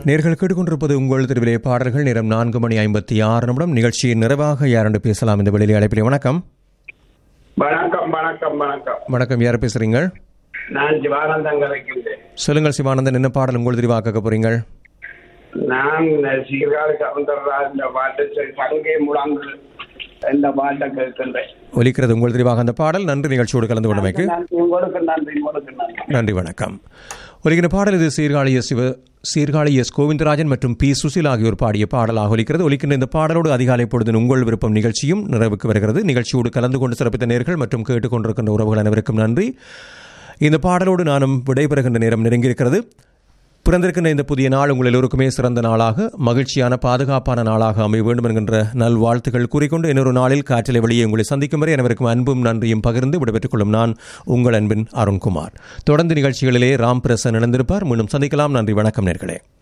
நேர்கள் கேட்டுக்கொண்டிருப்பது உங்கள் தெருவிலே பாடல்கள் நேரம் நான்கு மணி ஐம்பத்தி ஆறு நிமிடம் நிகழ்ச்சியின் நிறைவாக யாரென்று பேசலாம் இந்த வெளியிலே அழைப்பிலே வணக்கம் வணக்கம் வணக்கம் வணக்கம் வணக்கம் யார் பேசுறீங்க நான் சிவானந்தம் கலைக்கின்றேன் சொல்லுங்கள் சிவானந்தன் என்ன பாடல் உங்கள் தெரிவாக்க போறீங்க நான் சீர்காழி சவுந்தரராஜ் இந்த பாட்டு சரி, சங்கே முழங்கு இந்த பாட்டை கேட்கின்றேன் ஒலிக்கிறது உங்கள் தெரிவாக அந்த பாடல் நன்றி நிகழ்ச்சியோடு கலந்து கொண்டமைக்கு நன்றி உங்களுக்கு நன்றி உங்களுக்கு நன்றி நன்றி வணக்கம் ஒலிக்கிற பாடல் இது சீர்காழி எஸ் சிவ சீர்காழி எஸ் கோவிந்தராஜன் மற்றும் பி சுசில் ஆகியோர் பாடிய பாடலாக ஒலிக்கிறது ஒலிக்கின்ற இந்த பாடலோடு அதிகாலை பொழுது உங்கள் விருப்பம் நிகழ்ச்சியும் நிறைவுக்கு வருகிறது நிகழ்ச்சியோடு கலந்து கொண்டு சிறப்பித்த நேர்கள் மற்றும் கேட்டுக்கொண்டிருக்கின்ற உறவுகள் அனைவருக்கும் நன்றி இந்த பாடலோடு நானும் விடைபெறுகின்ற நேரம் நெருங்கியிருக்கிறது பிறந்திருக்கின்ற இந்த புதிய நாள் உங்கள் எல்லோருக்குமே சிறந்த நாளாக மகிழ்ச்சியான பாதுகாப்பான நாளாக அமைய வேண்டும் என்கின்ற நல்வாழ்த்துக்கள் கூறிக்கொண்டு இன்னொரு நாளில் காற்றிலே வெளியே உங்களை சந்திக்கும் வரை அனைவருக்கும் அன்பும் நன்றியும் பகிர்ந்து விடைபெற்றுக் கொள்ளும் நான் உங்கள் அன்பின் அருண்குமார் தொடர்ந்து நிகழ்ச்சிகளிலே ராம் பிரசன் இணைந்திருப்பார் மீண்டும் சந்திக்கலாம் நன்றி வணக்கம் நேர்களே